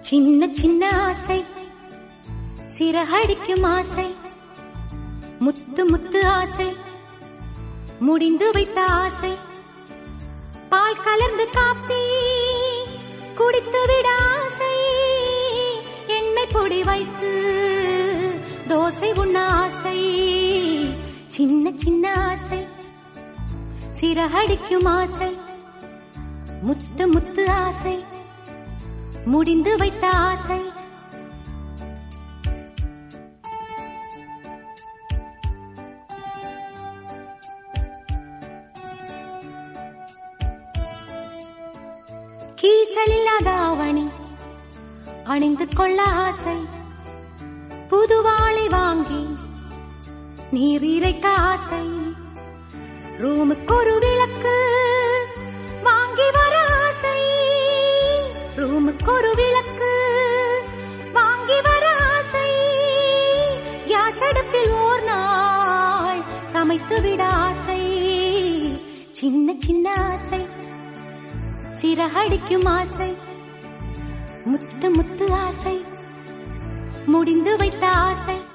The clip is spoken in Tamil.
சின்ன சின்ன ஆசை சிறகடிக்கும் ஆசை முத்து முத்து ஆசை முடிந்து வைத்த ஆசை பால் கலந்து காப்பி குடித்து விட ஆசை எண்ணெய் பொடி வைத்து தோசை உண்ண ஆசை சின்ன சின்ன ஆசை சிறகடிக்கும் ஆசை முத்து முத்து ஆசை முடிந்து வைத்த ஆசை கீசலில்லாத ஆவணி அணிந்து கொள்ள ஆசை புதுவாளை வாங்கி நீர் இறைக்க ஆசை ரூமுக்கு ஒரு விளக்கு வாங்கி வர ஆசை ரூமுக்கு ஒரு விளக்கு வாங்கி வர ஆசை கேஸ் அடுப்பில் ஓர் நாள் சமைத்து விட ஆசை சின்ன சின்ன ஆசை சிறகடிக்கும் ஆசை முத்து முத்து ஆசை முடிந்து வைத்த ஆசை